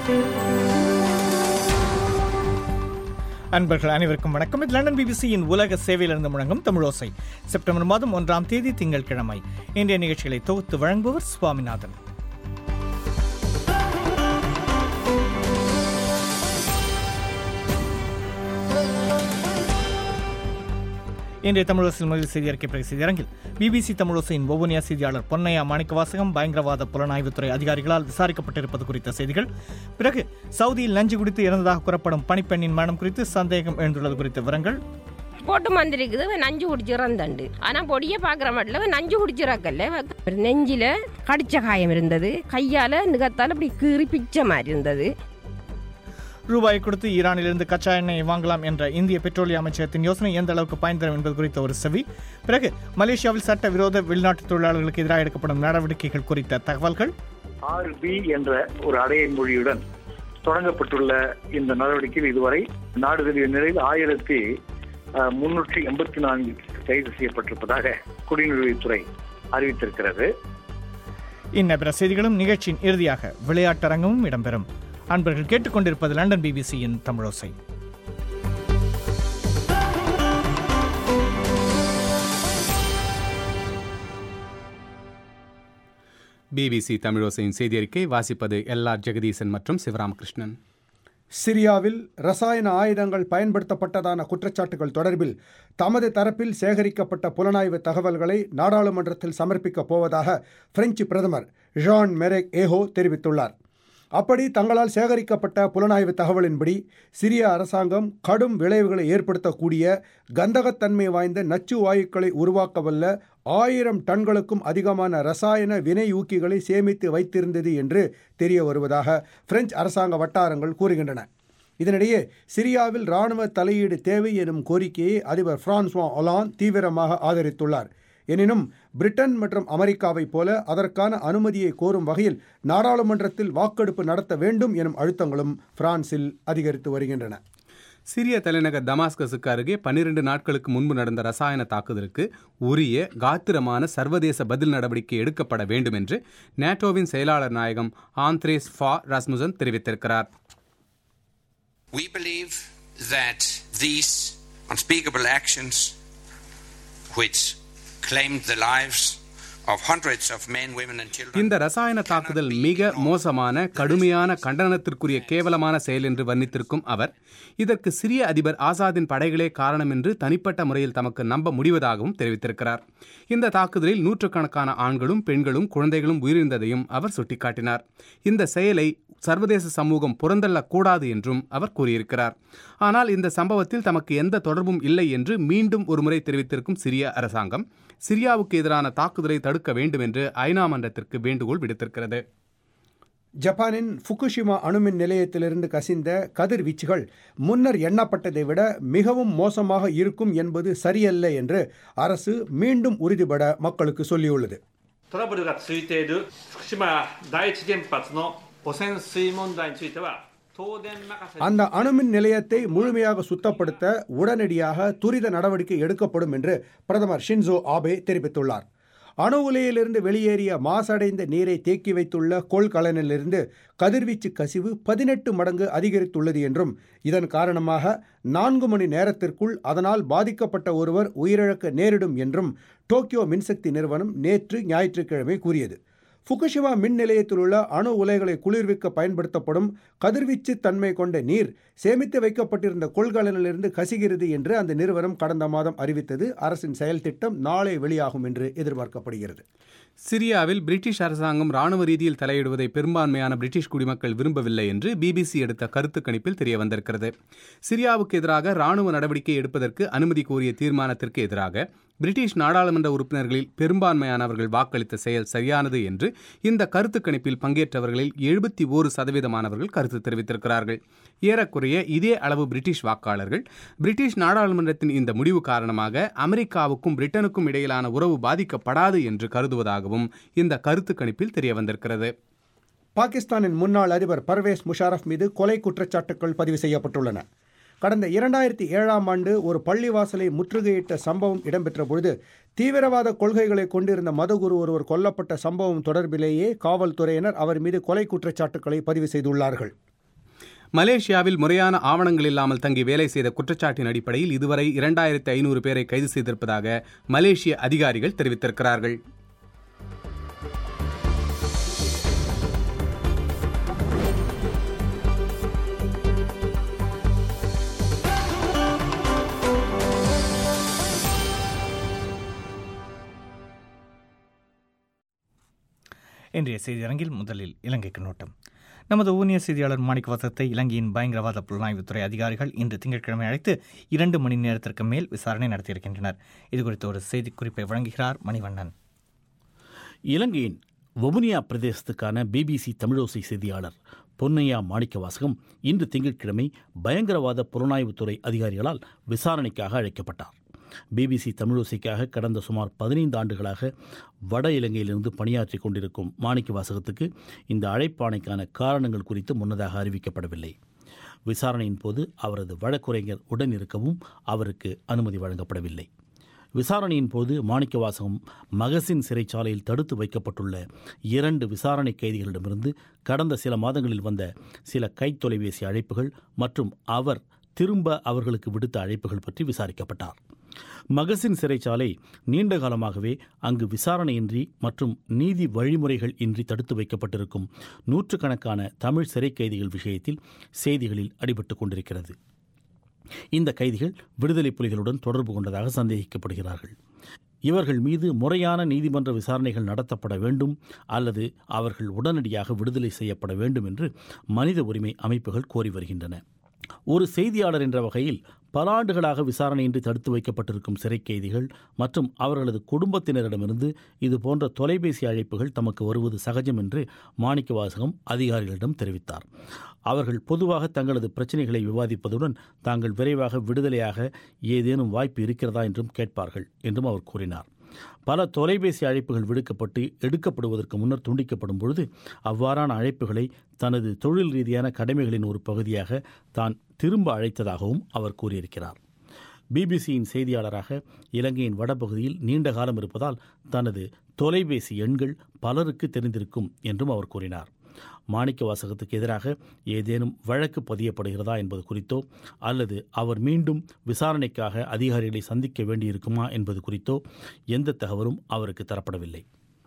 அன்பர்கள் அனைவருக்கும் வணக்கம் இது லண்டன் பிபிசியின் உலக சேவையிலிருந்து முழங்கும் தமிழோசை செப்டம்பர் மாதம் ஒன்றாம் தேதி திங்கட்கிழமை இன்றைய நிகழ்ச்சிகளை தொகுத்து வழங்குபவர் சுவாமிநாதன் இன்றைய தமிழரசில் முதல் செய்தி அறிக்கை பிறகு செய்தியரங்கில் பிபிசி தமிழோசையின் ஒவ்வொன்றியா செய்தியாளர் பொன்னையா மாணிக்கவாசகம் பயங்கரவாத புலனாய்வுத்துறை அதிகாரிகளால் விசாரிக்கப்பட்டிருப்பது குறித்த செய்திகள் பிறகு சவுதியில் நஞ்சு குடித்து இறந்ததாக கூறப்படும் பணிப்பெண்ணின் மரணம் குறித்து சந்தேகம் எழுந்துள்ளது குறித்த விவரங்கள் போட்டு மந்திரிக்குது நஞ்சு குடிச்சிறந்தண்டு ஆனா பொடியை பாக்குற மட்டும் நஞ்சு குடிச்சிறக்கல்ல ஒரு நெஞ்சில கடிச்ச காயம் இருந்தது கையால நிகத்தால இப்படி கீறி பிச்ச மாதிரி இருந்தது ரூபாய் கொடுத்து ஈரானிலிருந்து கச்சா எண்ணெய் வாங்கலாம் என்ற இந்திய பெட்ரோலிய அமைச்சகத்தின் யோசனை எந்த அளவுக்கு பயன் தரும் என்பது குறித்த ஒரு செவி பிறகு மலேசியாவில் சட்ட விரோத வெளிநாட்டு தொழிலாளர்களுக்கு எதிராக எடுக்கப்படும் நடவடிக்கைகள் குறித்த தகவல்கள் ஆர் பி என்ற ஒரு அடைய மொழியுடன் தொடங்கப்பட்டுள்ள இந்த நடவடிக்கையில் இதுவரை நாடு தழுவிய நிலையில் ஆயிரத்தி முன்னூற்றி எண்பத்தி நான்கு கைது செய்யப்பட்டிருப்பதாக குடிநுழைவுத்துறை அறிவித்திருக்கிறது இன்ன பிற செய்திகளும் நிகழ்ச்சியின் இறுதியாக விளையாட்டரங்கமும் இடம்பெறும் அன்பர்கள் கேட்டுக்கொண்டிருப்பது லண்டன் பிபிசியின் தமிழோசை பிபிசி தமிழோசையின் செய்தியறிக்கை வாசிப்பது எல் ஆர் ஜெகதீசன் மற்றும் சிவராமகிருஷ்ணன் சிரியாவில் ரசாயன ஆயுதங்கள் பயன்படுத்தப்பட்டதான குற்றச்சாட்டுகள் தொடர்பில் தமது தரப்பில் சேகரிக்கப்பட்ட புலனாய்வு தகவல்களை நாடாளுமன்றத்தில் சமர்ப்பிக்கப் போவதாக பிரெஞ்சு பிரதமர் ஜான் மெரெக் ஏஹோ தெரிவித்துள்ளார் அப்படி தங்களால் சேகரிக்கப்பட்ட புலனாய்வு தகவலின்படி சிரிய அரசாங்கம் கடும் விளைவுகளை ஏற்படுத்தக்கூடிய கந்தகத்தன்மை வாய்ந்த நச்சு வாயுக்களை உருவாக்கவல்ல ஆயிரம் டன்களுக்கும் அதிகமான ரசாயன வினையூக்கிகளை சேமித்து வைத்திருந்தது என்று தெரிய வருவதாக பிரெஞ்சு அரசாங்க வட்டாரங்கள் கூறுகின்றன இதனிடையே சிரியாவில் இராணுவ தலையீடு தேவை எனும் கோரிக்கையை அதிபர் பிரான்சுவா ஒலான் தீவிரமாக ஆதரித்துள்ளார் எனினும் பிரிட்டன் மற்றும் அமெரிக்காவைப் போல அதற்கான அனுமதியை கோரும் வகையில் நாடாளுமன்றத்தில் வாக்கெடுப்பு நடத்த வேண்டும் எனும் அழுத்தங்களும் பிரான்சில் அதிகரித்து வருகின்றன சிரிய தலைநகர் தமாஸ்கஸுக்கு அருகே பன்னிரண்டு நாட்களுக்கு முன்பு நடந்த ரசாயன தாக்குதலுக்கு உரிய காத்திரமான சர்வதேச பதில் நடவடிக்கை எடுக்கப்பட வேண்டும் என்று நேட்டோவின் செயலாளர் நாயகம் ஆந்த்ரேஸ் ஃபா ராஸ்முசன் தெரிவித்திருக்கிறார் We believe that these unspeakable actions, which claimed the lives of hundreds of men, women, and children. இந்த ரசாயன தாக்குதல் மிக மோசமான கடுமையான கண்டனத்திற்குரிய கேவலமான செயல் என்று வர்ணித்திருக்கும் அவர் இதற்கு சிரிய அதிபர் ஆசாதின் படைகளே காரணம் என்று தனிப்பட்ட முறையில் தமக்கு நம்ப முடிவதாகவும் தெரிவித்திருக்கிறார் இந்த தாக்குதலில் நூற்றுக்கணக்கான ஆண்களும் பெண்களும் குழந்தைகளும் உயிரிழந்ததையும் அவர் சுட்டிக்காட்டினார் இந்த செயலை சர்வதேச சமூகம் புறந்தள்ளக்கூடாது என்றும் அவர் கூறியிருக்கிறார் ஆனால் இந்த சம்பவத்தில் தமக்கு எந்த தொடர்பும் இல்லை என்று மீண்டும் ஒருமுறை தெரிவித்திருக்கும் சிரிய அரசாங்கம் சிரியாவுக்கு எதிரான தாக்குதலை தடுக்க வேண்டும் என்று ஐநா மன்றத்திற்கு வேண்டுகோள் விடுத்திருக்கிறது ஜப்பானின் ஃபுகுஷிமா அணுமின் நிலையத்திலிருந்து கசிந்த கதிர்வீச்சுகள் முன்னர் எண்ணப்பட்டதை விட மிகவும் மோசமாக இருக்கும் என்பது சரியல்ல என்று அரசு மீண்டும் உறுதிபட மக்களுக்கு சொல்லியுள்ளது トラブルが続いている福島第一原発の汚染水問題については東電任せ அந்த அணுமின் நிலையத்தை முழுமையாக சுத்தப்படுத்த உடனடியாக துரித நடவடிக்கை எடுக்கப்படும் என்று பிரதமர் ஷின்சோ ஆபே தெரிவித்துள்ளார் அணு உலையிலிருந்து வெளியேறிய மாசடைந்த நீரை தேக்கி வைத்துள்ள கொள்கலனிலிருந்து கதிர்வீச்சு கசிவு பதினெட்டு மடங்கு அதிகரித்துள்ளது என்றும் இதன் காரணமாக நான்கு மணி நேரத்திற்குள் அதனால் பாதிக்கப்பட்ட ஒருவர் உயிரிழக்க நேரிடும் என்றும் டோக்கியோ மின்சக்தி நிறுவனம் நேற்று ஞாயிற்றுக்கிழமை கூறியது ஃபுகுஷிமா மின் நிலையத்தில் உள்ள அணு உலைகளை குளிர்விக்க பயன்படுத்தப்படும் கதிர்வீச்சு தன்மை கொண்ட நீர் சேமித்து வைக்கப்பட்டிருந்த கொள்கலனிலிருந்து கசிகிறது என்று அந்த நிறுவனம் கடந்த மாதம் அறிவித்தது அரசின் செயல் திட்டம் நாளை வெளியாகும் என்று எதிர்பார்க்கப்படுகிறது சிரியாவில் பிரிட்டிஷ் அரசாங்கம் ராணுவ ரீதியில் தலையிடுவதை பெரும்பான்மையான பிரிட்டிஷ் குடிமக்கள் விரும்பவில்லை என்று பிபிசி எடுத்த கருத்து கணிப்பில் தெரிய வந்திருக்கிறது சிரியாவுக்கு எதிராக ராணுவ நடவடிக்கை எடுப்பதற்கு அனுமதி கோரிய தீர்மானத்திற்கு எதிராக பிரிட்டிஷ் நாடாளுமன்ற உறுப்பினர்களில் பெரும்பான்மையானவர்கள் வாக்களித்த செயல் சரியானது என்று இந்த கருத்து கணிப்பில் பங்கேற்றவர்களில் எழுபத்தி ஓரு சதவீதமானவர்கள் கருத்து தெரிவித்திருக்கிறார்கள் ஏறக்குறைய இதே அளவு பிரிட்டிஷ் வாக்காளர்கள் பிரிட்டிஷ் நாடாளுமன்றத்தின் இந்த முடிவு காரணமாக அமெரிக்காவுக்கும் பிரிட்டனுக்கும் இடையிலான உறவு பாதிக்கப்படாது என்று கருதுவதாகவும் இந்த கருத்து கணிப்பில் தெரிய வந்திருக்கிறது பாகிஸ்தானின் முன்னாள் அதிபர் பர்வேஸ் முஷாரஃப் மீது கொலை குற்றச்சாட்டுகள் பதிவு செய்யப்பட்டுள்ளன கடந்த இரண்டாயிரத்தி ஏழாம் ஆண்டு ஒரு பள்ளிவாசலை முற்றுகையிட்ட சம்பவம் இடம்பெற்ற பொழுது தீவிரவாத கொள்கைகளை கொண்டிருந்த மதகுரு ஒருவர் கொல்லப்பட்ட சம்பவம் தொடர்பிலேயே காவல்துறையினர் அவர் மீது கொலை குற்றச்சாட்டுக்களை பதிவு செய்துள்ளார்கள் மலேசியாவில் முறையான ஆவணங்கள் இல்லாமல் தங்கி வேலை செய்த குற்றச்சாட்டின் அடிப்படையில் இதுவரை இரண்டாயிரத்தி ஐநூறு பேரை கைது செய்திருப்பதாக மலேசிய அதிகாரிகள் தெரிவித்திருக்கிறார்கள் இன்றைய செய்தியரங்கில் முதலில் இலங்கைக்கு நோட்டம் நமது ஊனிய செய்தியாளர் மாணிக்கவாசத்தை இலங்கையின் பயங்கரவாத புலனாய்வுத்துறை அதிகாரிகள் இன்று திங்கட்கிழமை அழைத்து இரண்டு மணி நேரத்திற்கு மேல் விசாரணை நடத்தியிருக்கின்றனர் இதுகுறித்த ஒரு செய்திக்குறிப்பை வழங்குகிறார் மணிவண்ணன் இலங்கையின் வவுனியா பிரதேசத்துக்கான பிபிசி தமிழோசை செய்தியாளர் பொன்னையா மாணிக்கவாசகம் இன்று திங்கட்கிழமை பயங்கரவாத புலனாய்வுத்துறை அதிகாரிகளால் விசாரணைக்காக அழைக்கப்பட்டார் பிபிசி தமிழோசைக்காக கடந்த சுமார் பதினைந்து ஆண்டுகளாக வட இலங்கையிலிருந்து பணியாற்றிக் கொண்டிருக்கும் மாணிக்க வாசகத்துக்கு இந்த அழைப்பாணைக்கான காரணங்கள் குறித்து முன்னதாக அறிவிக்கப்படவில்லை விசாரணையின் போது அவரது வழக்குரைஞர் உடன் இருக்கவும் அவருக்கு அனுமதி வழங்கப்படவில்லை விசாரணையின் போது மாணிக்கவாசகம் மகசின் சிறைச்சாலையில் தடுத்து வைக்கப்பட்டுள்ள இரண்டு விசாரணை கைதிகளிடமிருந்து கடந்த சில மாதங்களில் வந்த சில கைத்தொலைபேசி அழைப்புகள் மற்றும் அவர் திரும்ப அவர்களுக்கு விடுத்த அழைப்புகள் பற்றி விசாரிக்கப்பட்டார் மகசின் சிறைச்சாலை நீண்ட காலமாகவே அங்கு விசாரணையின்றி மற்றும் நீதி வழிமுறைகள் இன்றி தடுத்து வைக்கப்பட்டிருக்கும் நூற்றுக்கணக்கான தமிழ் சிறை கைதிகள் விஷயத்தில் செய்திகளில் அடிபட்டு கொண்டிருக்கிறது இந்த கைதிகள் விடுதலை புலிகளுடன் தொடர்பு கொண்டதாக சந்தேகிக்கப்படுகிறார்கள் இவர்கள் மீது முறையான நீதிமன்ற விசாரணைகள் நடத்தப்பட வேண்டும் அல்லது அவர்கள் உடனடியாக விடுதலை செய்யப்பட வேண்டும் என்று மனித உரிமை அமைப்புகள் கோரி வருகின்றன ஒரு செய்தியாளர் என்ற வகையில் பல ஆண்டுகளாக விசாரணையின்றி தடுத்து வைக்கப்பட்டிருக்கும் சிறை கைதிகள் மற்றும் அவர்களது குடும்பத்தினரிடமிருந்து இது போன்ற தொலைபேசி அழைப்புகள் தமக்கு வருவது சகஜம் என்று மாணிக்கவாசகம் அதிகாரிகளிடம் தெரிவித்தார் அவர்கள் பொதுவாக தங்களது பிரச்சனைகளை விவாதிப்பதுடன் தாங்கள் விரைவாக விடுதலையாக ஏதேனும் வாய்ப்பு இருக்கிறதா என்றும் கேட்பார்கள் என்றும் அவர் கூறினார் பல தொலைபேசி அழைப்புகள் விடுக்கப்பட்டு எடுக்கப்படுவதற்கு முன்னர் துண்டிக்கப்படும் பொழுது அவ்வாறான அழைப்புகளை தனது தொழில் ரீதியான கடமைகளின் ஒரு பகுதியாக தான் திரும்ப அழைத்ததாகவும் அவர் கூறியிருக்கிறார் பிபிசியின் செய்தியாளராக இலங்கையின் வடபகுதியில் நீண்ட காலம் இருப்பதால் தனது தொலைபேசி எண்கள் பலருக்கு தெரிந்திருக்கும் என்றும் அவர் கூறினார் மாணிக்க வாசகத்துக்கு எதிராக ஏதேனும் வழக்கு பதியப்படுகிறதா என்பது குறித்தோ அல்லது அவர் மீண்டும் விசாரணைக்காக அதிகாரிகளை சந்திக்க வேண்டியிருக்குமா என்பது குறித்தோ எந்த தகவலும் அவருக்கு தரப்படவில்லை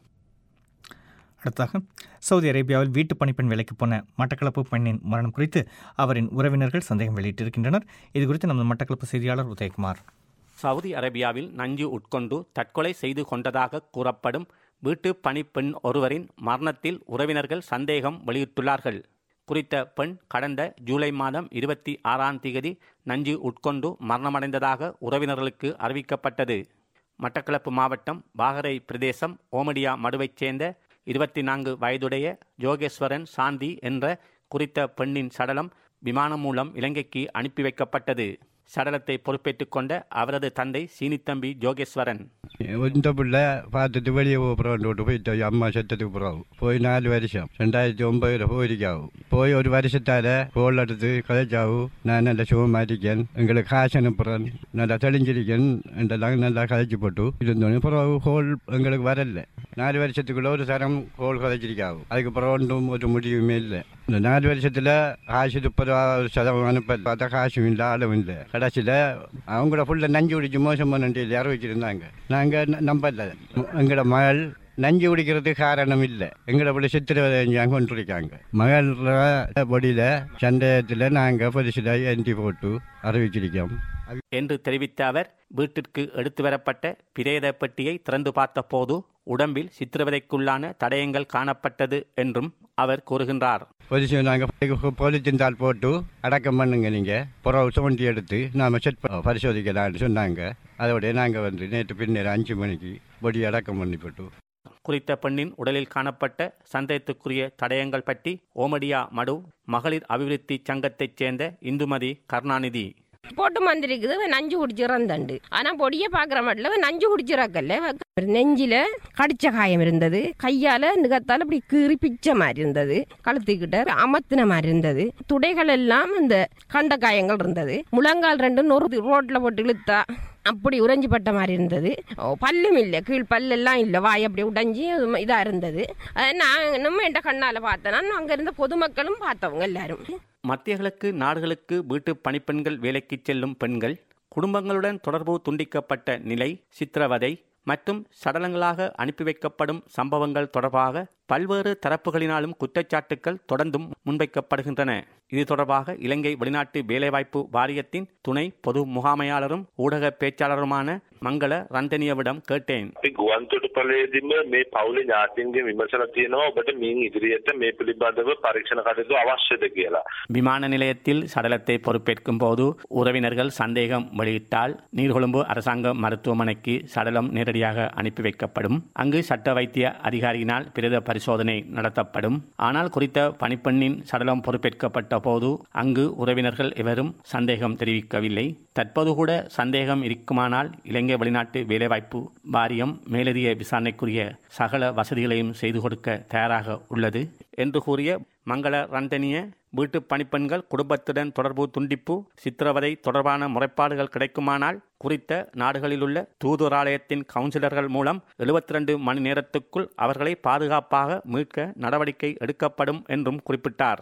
அடுத்தாக சவுதி அரேபியாவில் வீட்டு பணிப்பெண் வேலைக்கு போன மட்டக்களப்பு பெண்ணின் மரணம் குறித்து அவரின் உறவினர்கள் சந்தேகம் வெளியிட்டிருக்கின்றனர் இது குறித்து நமது மட்டக்களப்பு செய்தியாளர் உதயகுமார் சவுதி அரேபியாவில் நஞ்சு உட்கொண்டு தற்கொலை செய்து கொண்டதாக கூறப்படும் வீட்டு பணிப்பெண் ஒருவரின் மரணத்தில் உறவினர்கள் சந்தேகம் வெளியிட்டுள்ளார்கள் குறித்த பெண் கடந்த ஜூலை மாதம் இருபத்தி ஆறாம் தேதி நஞ்சு உட்கொண்டு மரணமடைந்ததாக உறவினர்களுக்கு அறிவிக்கப்பட்டது மட்டக்களப்பு மாவட்டம் வாகரை பிரதேசம் ஓமடியா மடுவைச் சேர்ந்த இருபத்தி நான்கு வயதுடைய ஜோகேஸ்வரன் சாந்தி என்ற குறித்த பெண்ணின் சடலம் விமானம் மூலம் இலங்கைக்கு அனுப்பி வைக்கப்பட்டது சடலத்தை பொறுப்பேற்றுக் கொண்ட அவரது தந்தை சீனித்தம்பி ஜோகேஸ்வரன் இந்த பிள்ளை பார்த்துட்டு வெளியே போகிறோம் போயிட்டு அம்மா செத்ததுக்கு பிறகு போய் நாலு வருஷம் ரெண்டாயிரத்தி ஒன்பதுல போயிருக்காவும் போய் ஒரு வருஷத்தால கோல் எடுத்து கதைச்சாவும் நான் நல்ல சுகமாக இருக்கேன் எங்களுக்கு காசு அனுப்புறேன் நல்லா தெளிஞ்சிருக்கேன் என்றெல்லாம் நல்லா கதைச்சு போட்டு இருந்தோன்னு பிறகு கோல் எங்களுக்கு வரல நாலு வருஷத்துக்குள்ள ஒரு தரம் கோல் கதைச்சிருக்காவும் அதுக்கு பிறகு ஒன்றும் ஒரு முடிவுமே இல்லை இந்த நாலு வருஷத்துல காசு முப்பது ரூபா சதம் அனுப்ப பார்த்தா காசும் இல்லை ஆளும் இல்லை கடைசியில் அவங்கள ஃபுல்லாக நஞ்சு குடிச்சு மோசம் பண்ணி இற வச்சிருந்தாங்க நாங்கள் நம்பல எங்களோட மகள் நஞ்சு குடிக்கிறதுக்கு காரணம் இல்லை எங்களை பிள்ளை சித்திரவதை செஞ்சாங்க கொண்டிருக்காங்க மகள் பொடியில் சந்தேகத்தில் நாங்கள் பரிசில் என்டி போட்டு அறிவிச்சிருக்கோம் என்று தெரிவித்த அவர் வீட்டிற்கு எடுத்து வரப்பட்ட பிரேத பெட்டியை திறந்து பார்த்தபோது உடம்பில் சித்திரவதைக்குள்ளான தடயங்கள் காணப்பட்டது என்றும் அவர் கூறுகின்றார் பொலிசு நாங்கள் பொலித்தின் தாள் போட்டு அடக்கம் பண்ணுங்க நீங்கள் புறவு சுவண்டி எடுத்து நாம் செட் பரிசோதிக்கலாம்னு சொன்னாங்க அதோடய நாங்கள் வந்து நேற்று பின்னர் அஞ்சு மணிக்கு பொடி அடக்கம் பண்ணி போட்டு குறித்த பெண்ணின் உடலில் காணப்பட்ட சந்தேகத்துக்குரிய தடயங்கள் பற்றி ஓமடியா மடு மகளிர் அபிவிருத்தி சங்கத்தைச் சேர்ந்த இந்துமதி கருணாநிதி போட்டு மந்திரிக்குது இவன் நஞ்சு குடிச்சு இறந்தண்டு ஆனா பொடிய பாக்குற மட்டும் இவன் நஞ்சு குடிச்சிடக்கல்ல நெஞ்சில கடிச்ச காயம் இருந்தது கையால நிகத்தால இப்படி கீறி பிச்ச மாதிரி இருந்தது கழுத்துக்கிட்ட அமத்தின மாதிரி இருந்தது துடைகள் எல்லாம் இந்த கண்ட காயங்கள் இருந்தது முழங்கால் ரெண்டு நொறு ரோட்ல போட்டு இழுத்தா அப்படி உறைஞ்சிப்பட்ட மாதிரி இருந்தது ஓ, பல்லும் இல்லை கீழ் பல்லெல்லாம் இல்லை வாய் அப்படி உடைஞ்சி இதாக இருந்தது அதை நான் நம்ம என்ற கண்ணால் பார்த்தேன்னா அங்கே இருந்த பொதுமக்களும் பார்த்தவங்க எல்லாரும் மத்திய கிழக்கு நாடுகளுக்கு வீட்டு பணிப்பெண்கள் வேலைக்கு செல்லும் பெண்கள் குடும்பங்களுடன் தொடர்பு துண்டிக்கப்பட்ட நிலை சித்திரவதை மற்றும் சடலங்களாக அனுப்பி வைக்கப்படும் சம்பவங்கள் தொடர்பாக பல்வேறு தரப்புகளினாலும் குற்றச்சாட்டுக்கள் தொடர்ந்தும் முன்வைக்கப்படுகின்றன இது தொடர்பாக இலங்கை வெளிநாட்டு வேலைவாய்ப்பு வாரியத்தின் துணை பொது முகாமையாளரும் ஊடக பேச்சாளருமான மங்கள ரந்தனியவிடம் கேட்டேன் අපි ගුවන්තොටුපලේදීම මේ පවුලේ ඥාතීන්ගේ විමසලා තියෙනවා ඔබට මින් ඉදිරියට මේ පිළිබඳව පරීක්ෂණ කටයුතු අවශ්‍යද කියලා. விமான நிலையத்தில் சடலத்தை பொறுப்பேற்கும் போது உறவினர்கள் சந்தேகம் வெளியிட்டால் நீர்கொழும்பு அரசாங்க மருத்துவமனைக்கு சடலம் நேரடியாக அனுப்பி வைக்கப்படும் அங்கு சட்ட வைத்திய அதிகாரியினால் பிரேத பரிசோதனை நடத்தப்படும் ஆனால் குறித்த பணிப்பெண்ணின் சடலம் பொறுப்பேற்கப்பட்ட போது அங்கு உறவினர்கள் எவரும் சந்தேகம் தெரிவிக்கவில்லை தற்போது கூட சந்தேகம் இருக்குமானால் இலங்கை வெளிநாட்டு வேலைவாய்ப்பு வாரியம் மேலதிக விசாரணைக்குரிய சகல வசதிகளையும் செய்து கொடுக்க தயாராக உள்ளது என்று கூறிய மங்கள ரந்தனிய வீட்டு பணிப்பெண்கள் குடும்பத்துடன் தொடர்பு துண்டிப்பு சித்திரவதை தொடர்பான முறைப்பாடுகள் கிடைக்குமானால் குறித்த நாடுகளிலுள்ள தூதுவராலயத்தின் கவுன்சிலர்கள் மூலம் 72 மணி நேரத்துக்குள் அவர்களை பாதுகாப்பாக மீட்க நடவடிக்கை எடுக்கப்படும் என்றும் குறிப்பிட்டார்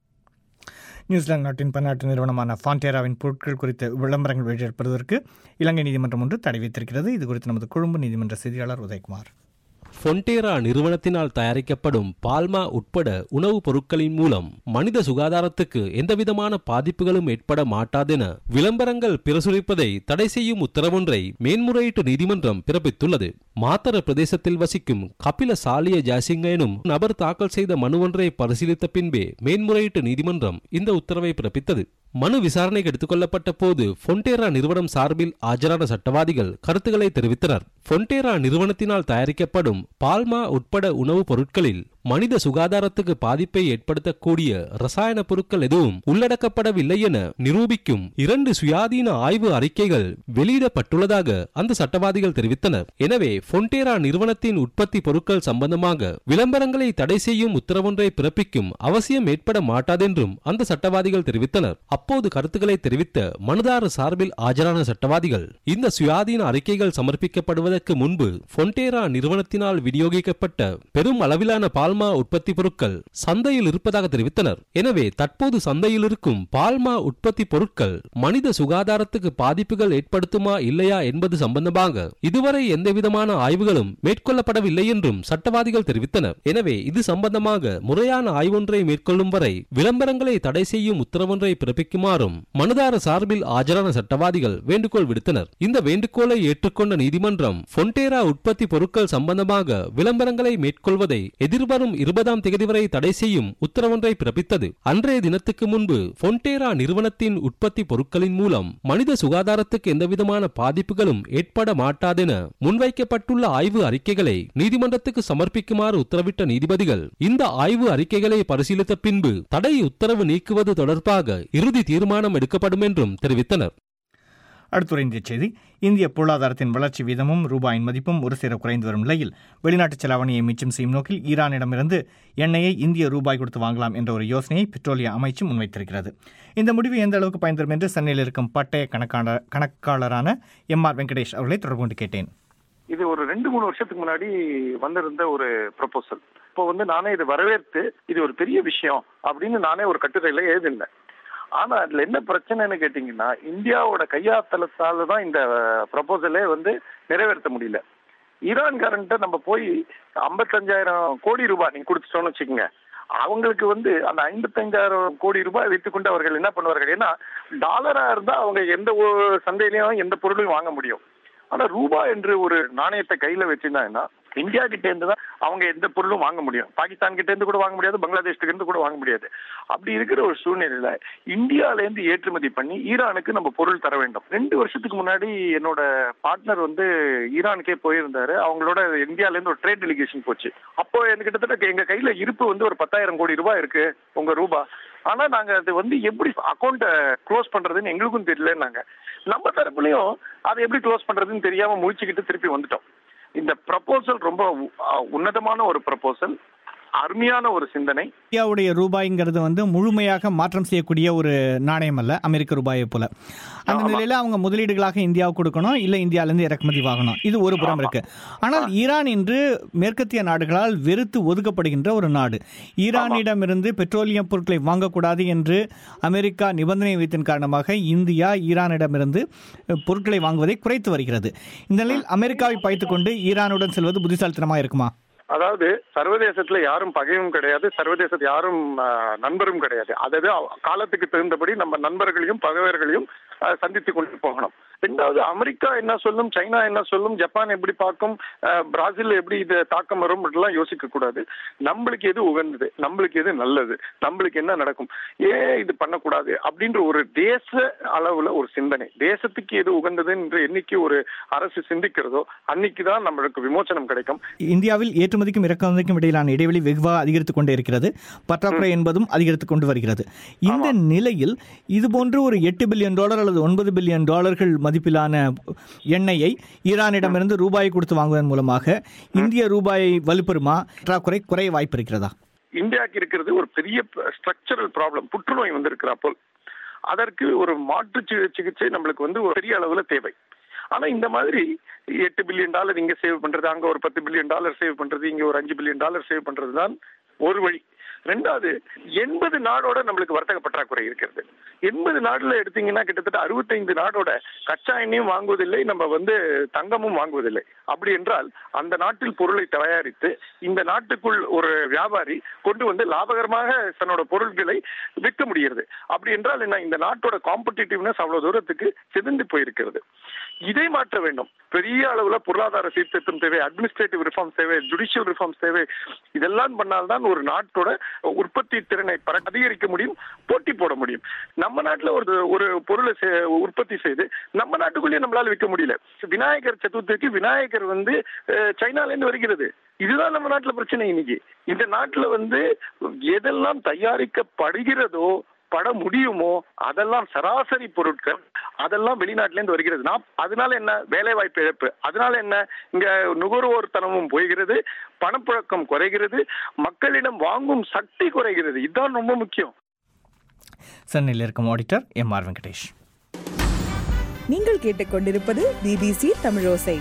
நியூசிலாந்து நாட்டின் பன்னாட்டு நிறுவனமான ஃபான்டேராவின் பொருட்கள் குறித்த விளம்பரங்கள் வெளியிடப்படுவதற்கு இலங்கை நீதிமன்றம் ஒன்று தடை வைத்திருக்கிறது இது குறித்து நமது கொழும்பு நீதிமன்ற செய்தியாளர் உதயகுமார் ஃபொன்டேரா நிறுவனத்தினால் தயாரிக்கப்படும் பால்மா உட்பட உணவுப் பொருட்களின் மூலம் மனித சுகாதாரத்துக்கு எந்தவிதமான பாதிப்புகளும் ஏற்பட மாட்டாதென விளம்பரங்கள் பிரசுரிப்பதை தடை செய்யும் உத்தரவொன்றை மேன்முறையீட்டு நீதிமன்றம் பிறப்பித்துள்ளது மாத்தர பிரதேசத்தில் வசிக்கும் கபில சாலிய ஜாசிங்க எனும் நபர் தாக்கல் செய்த மனு ஒன்றை பரிசீலித்த பின்பே மேன்முறையீட்டு நீதிமன்றம் இந்த உத்தரவை பிறப்பித்தது மனு விசாரணைக்கு எடுத்துக்கொள்ளப்பட்ட போது ஃபொன்டேரா நிறுவனம் சார்பில் ஆஜரான சட்டவாதிகள் கருத்துக்களை தெரிவித்தனர் ஃபொன்டேரா நிறுவனத்தினால் தயாரிக்கப்படும் பால்மா உட்பட உணவுப் பொருட்களில் மனித சுகாதாரத்துக்கு பாதிப்பை ஏற்படுத்தக்கூடிய ரசாயன பொருட்கள் எதுவும் உள்ளடக்கப்படவில்லை என நிரூபிக்கும் இரண்டு சுயாதீன ஆய்வு அறிக்கைகள் வெளியிடப்பட்டுள்ளதாக அந்த சட்டவாதிகள் தெரிவித்தனர் எனவே ஃபொன்டேரா நிறுவனத்தின் உற்பத்தி பொருட்கள் சம்பந்தமாக விளம்பரங்களை தடை செய்யும் உத்தரவொன்றை பிறப்பிக்கும் அவசியம் ஏற்பட மாட்டாதென்றும் அந்த சட்டவாதிகள் தெரிவித்தனர் அப்போது கருத்துக்களை தெரிவித்த மனுதாரர் சார்பில் ஆஜரான சட்டவாதிகள் இந்த சுயாதீன அறிக்கைகள் சமர்ப்பிக்கப்படுவதற்கு முன்பு ஃபொன்டேரா நிறுவனத்தினால் விநியோகிக்கப்பட்ட பெரும் அளவிலான பால்மா உற்பத்தி பொருட்கள் சந்தையில் இருப்பதாக தெரிவித்தனர் எனவே தற்போது சந்தையில் இருக்கும் பால்மா உற்பத்தி பொருட்கள் மனித சுகாதாரத்துக்கு பாதிப்புகள் ஏற்படுத்துமா இல்லையா என்பது சம்பந்தமாக இதுவரை எந்தவிதமான ஆய்வுகளும் மேற்கொள்ளப்படவில்லை என்றும் சட்டவாதிகள் தெரிவித்தனர் எனவே இது சம்பந்தமாக முறையான ஆய்வொன்றை மேற்கொள்ளும் வரை விளம்பரங்களை தடை செய்யும் உத்தரவொன்றை பிறப்பிக்குமாறும் மனுதார சார்பில் ஆஜரான சட்டவாதிகள் வேண்டுகோள் விடுத்தனர் இந்த வேண்டுகோளை ஏற்றுக்கொண்ட நீதிமன்றம் ஃபொன்டேரா உற்பத்தி பொருட்கள் சம்பந்தமாக விளம்பரங்களை மேற்கொள்வதை எதிர்வரும் இருபதாம் தேதி வரை தடை செய்யும் உத்தரவொன்றை பிறப்பித்தது அன்றைய தினத்துக்கு முன்பு ஃபொன்டேரா நிறுவனத்தின் உற்பத்தி பொருட்களின் மூலம் மனித சுகாதாரத்துக்கு எந்தவிதமான பாதிப்புகளும் ஏற்பட மாட்டாதென முன்வைக்கப்பட்டுள்ள ஆய்வு அறிக்கைகளை நீதிமன்றத்துக்கு சமர்ப்பிக்குமாறு உத்தரவிட்ட நீதிபதிகள் இந்த ஆய்வு அறிக்கைகளை பரிசீலித்த பின்பு தடை உத்தரவு நீக்குவது தொடர்பாக இறுதி தீர்மானம் எடுக்கப்படும் என்றும் தெரிவித்தனர் அடுத்துறை இந்திய செய்தி இந்திய பொருளாதாரத்தின் வளர்ச்சி வீதமும் ரூபாயின் மதிப்பும் ஒரு சேர குறைந்து வரும் நிலையில் வெளிநாட்டு செலாவணியை மிச்சம் செய்யும் நோக்கில் ஈரானிடமிருந்து எண்ணெயை இந்திய ரூபாய் கொடுத்து வாங்கலாம் என்ற ஒரு யோசனையை பெட்ரோலிய அமைச்சு முன்வைத்திருக்கிறது இந்த முடிவு எந்த அளவுக்கு பயன் தரும் என்று சென்னையில் இருக்கும் பட்டய கணக்காளர் கணக்காளரான எம் ஆர் வெங்கடேஷ் அவர்களை தொடர்பு கொண்டு கேட்டேன் இது ஒரு ரெண்டு மூணு வருஷத்துக்கு முன்னாடி வந்திருந்த ஒரு ப்ரொபோசல் இப்போ வந்து நானே இதை வரவேற்று இது ஒரு பெரிய விஷயம் அப்படின்னு நானே ஒரு கட்டுரையில எழுதினேன் ஆனா அதுல என்ன பிரச்சனைன்னு கேட்டீங்கன்னா இந்தியாவோட கையாத்தலத்தால தான் இந்த ப்ரொபோசலே வந்து நிறைவேற்ற முடியல ஈரான்காரன்ட்ட நம்ம போய் ஐம்பத்தஞ்சாயிரம் கோடி ரூபாய் நீங்க கொடுத்துட்டோம்னு வச்சுக்கோங்க அவங்களுக்கு வந்து அந்த ஐம்பத்தஞ்சாயிரம் கோடி ரூபாய் வைத்துக்கொண்டு அவர்கள் என்ன பண்ணுவார்கள் ஏன்னா டாலரா இருந்தா அவங்க எந்த ஒரு சந்தையிலையும் எந்த பொருளையும் வாங்க முடியும் ஆனா ரூபாய் என்று ஒரு நாணயத்தை கையில வச்சிருந்தாங்கன்னா இந்தியா கிட்ட இருந்து தான் அவங்க எந்த பொருளும் வாங்க முடியும் பாகிஸ்தான் கிட்ட இருந்து கூட வாங்க முடியாது பங்களாதேஷ்ல இருந்து கூட வாங்க முடியாது அப்படி இருக்கிற ஒரு சூழ்நிலையில இந்தியால இருந்து ஏற்றுமதி பண்ணி ஈரானுக்கு நம்ம பொருள் தர வேண்டும் ரெண்டு வருஷத்துக்கு முன்னாடி என்னோட பார்ட்னர் வந்து ஈரானுக்கே போயிருந்தாரு அவங்களோட இந்தியால இருந்து ஒரு ட்ரேட் டெலிகேஷன் போச்சு அப்போ எனக்கு கிட்டத்தட்ட எங்க கையில இருப்பு வந்து ஒரு பத்தாயிரம் கோடி ரூபாய் இருக்கு உங்க ரூபாய் ஆனா நாங்க அது வந்து எப்படி அக்கௌண்ட்டை க்ளோஸ் பண்றதுன்னு எங்களுக்கும் தெரியலன்னாங்க நம்ம தரப்புலயும் அதை எப்படி க்ளோஸ் பண்றதுன்னு தெரியாம முழிச்சுக்கிட்டு திருப்பி வந்துட்டோம் இந்த ப்ரப்போசல் ரொம்ப உ- அஹ் உன்னதமான ஒரு ப்ரப்போசல் அருமையான ஒரு சிந்தனை இந்தியாவுடைய ரூபாய்ங்கிறது வந்து முழுமையாக மாற்றம் செய்யக்கூடிய ஒரு நாணயம் அல்ல அமெரிக்க ரூபாயை போல அந்த நிலையில அவங்க முதலீடுகளாக இந்தியாவுக்கு கொடுக்கணும் இல்ல இந்தியாவிலிருந்து இறக்குமதி வாங்கணும் இது ஒரு புறம் இருக்கு ஆனால் ஈரான் இன்று மேற்கத்திய நாடுகளால் வெறுத்து ஒதுக்கப்படுகின்ற ஒரு நாடு ஈரானிடமிருந்து பெட்ரோலியம் பொருட்களை வாங்கக்கூடாது என்று அமெரிக்கா நிபந்தனை வைத்ததன் காரணமாக இந்தியா ஈரானிடமிருந்து பொருட்களை வாங்குவதை குறைத்து வருகிறது இந்த நிலையில் அமெரிக்காவை பகைத்துக் கொண்டு ஈரானுடன் செல்வது புத்திசாலித்தனமா இருக்குமா அதாவது சர்வதேசத்துல யாரும் பகையும் கிடையாது சர்வதேசத்துல யாரும் ஆஹ், நண்பரும் கிடையாது அதாவது அவ- காலத்துக்கு தகுந்தபடி நம்ம நண்பர்களையும் பகைவர்களையும் ஆஹ், சந்தித்து கொண்டு போகணும் ரெண்டாவது அமெரிக்கா என்ன சொல்லும் சைனா என்ன சொல்லும் ஜப்பான் எப்படி பார்க்கும் ஆஹ், பிராசில் எப்படி இது தாக்கம் வரும் எல்லாம் யோசிக்க கூடாது நம்மளுக்கு எது உகந்தது நம்மளுக்கு எது நல்லது நம்மளுக்கு என்ன நடக்கும் ஏன் இது பண்ணக்கூடாது அப்படின்ற ஒரு தேச அளவுல ஒரு சிந்தனை தேசத்துக்கு எது உகந்தது என்று என்னைக்கு ஒரு அரசு சிந்திக்கிறதோ அன்னைக்கு தான் நம்மளுக்கு விமோசனம் கிடைக்கும் இந்தியாவில் ஏற்றுமதிக்கும் இறக்குமதிக்கும் இடையிலான இடைவெளி வெகுவாக அதிகரித்துக் கொண்டே இருக்கிறது பற்றாக்குறை என்பதும் அதிகரித்துக் கொண்டு வருகிறது இந்த நிலையில் இதுபோன்று ஒரு எட்டு பில்லியன் டாலர் அல்லது ஒன்பது பில்லியன் டாலர்கள் மதிப்பிலான எண்ணெயை ஈரானிடமிருந்து ரூபாய் கொடுத்து வாங்குவதன் மூலமாக இந்திய ரூபாயை வலுப்பெறுமா பற்றாக்குறை குறைய வாய்ப்பு இருக்கிறதா இந்தியாவுக்கு இருக்கிறது ஒரு பெரிய ஸ்ட்ரக்சரல் ப்ராப்ளம் புற்றுநோய் வந்திருக்கிறப்போ அதற்கு ஒரு மாற்று சி- சிகிச்சை நம்மளுக்கு வந்து ஒரு பெரிய அளவுல தேவை ஆனா இந்த மாதிரி எட்டு பில்லியன் டாலர் இங்க சேவ் பண்றது அங்க ஒரு பத்து பில்லியன் டாலர் சேவ் பண்றது இங்க ஒரு அஞ்சு பில்லியன் டாலர் சேவ் பண்றது தான் ஒரு வழி ரெண்டாவது எண்பது நாடோட நம்மளுக்கு வர்த்தக பற்றாக்குறை இருக்கிறது எண்பது நாடுல எடுத்தீங்கன்னா கிட்டத்தட்ட அறுபத்தைந்து நாடோட கச்சா எண்ணெயும் வாங்குவதில்லை நம்ம வந்து தங்கமும் வாங்குவதில்லை அப்படி என்றால் அந்த நாட்டில் பொருளை தயாரித்து இந்த நாட்டுக்குள் ஒரு வியாபாரி கொண்டு வந்து லாபகரமாக தன்னோட பொருட்களை விற்க முடிகிறது அப்படி என்றால் என்ன இந்த நாட்டோட காம்படிட்டிவ்னஸ் அவ்வளவு தூரத்துக்கு சிதைந்து போயிருக்கிறது இதை மாற்ற வேண்டும் பெரிய அளவுல பொருளாதார சீர்திருத்தம் தேவை அட்மினிஸ்ட்ரேட்டிவ் ரிஃபார்ம்ஸ் தேவை ஜுடிஷியல் ரிஃபார்ம்ஸ் தேவை இதெல்லாம் பண்ணால்தான் ஒரு நாட்டோட உற்பத்தி திறனை பர- அதிகரிக்க முடியும் போட்டி போட முடியும் நம்ம நாட்டுல ஒரு ஒரு பொருளை செ- உற்பத்தி செய்து நம்ம நாட்டுக்குள்ளேயே நம்மளால விற்க முடியல விநாயகர் சதுர்த்திக்கு விநாயகர் வந்து அஹ், சைனால இருந்து வருகிறது இதுதான் நம்ம நாட்டுல பிரச்சனை இன்னைக்கு இந்த நாட்டுல வந்து எதெல்லாம் தயாரிக்கப்படுகிறதோ பட முடியுமோ அதெல்லாம் சராசரி பொருட்கள் அதெல்லாம் வெளிநாட்டுல இருந்து வருகிறது நான் அதனால என்ன வேலை வாய்ப்பு இழப்பு அதனால என்ன இங்க நுகர்வோர் தனமும் போய்கிறது பணப்புழக்கம் குறைகிறது மக்களிடம் வாங்கும் சக்தி குறைகிறது இதுதான் ரொம்ப முக்கியம் சென்னையில் இருக்கும் ஆடிட்டர் எம் ஆர் வெங்கடேஷ் நீங்கள் கேட்டுக்கொண்டிருப்பது பிபிசி தமிழோசை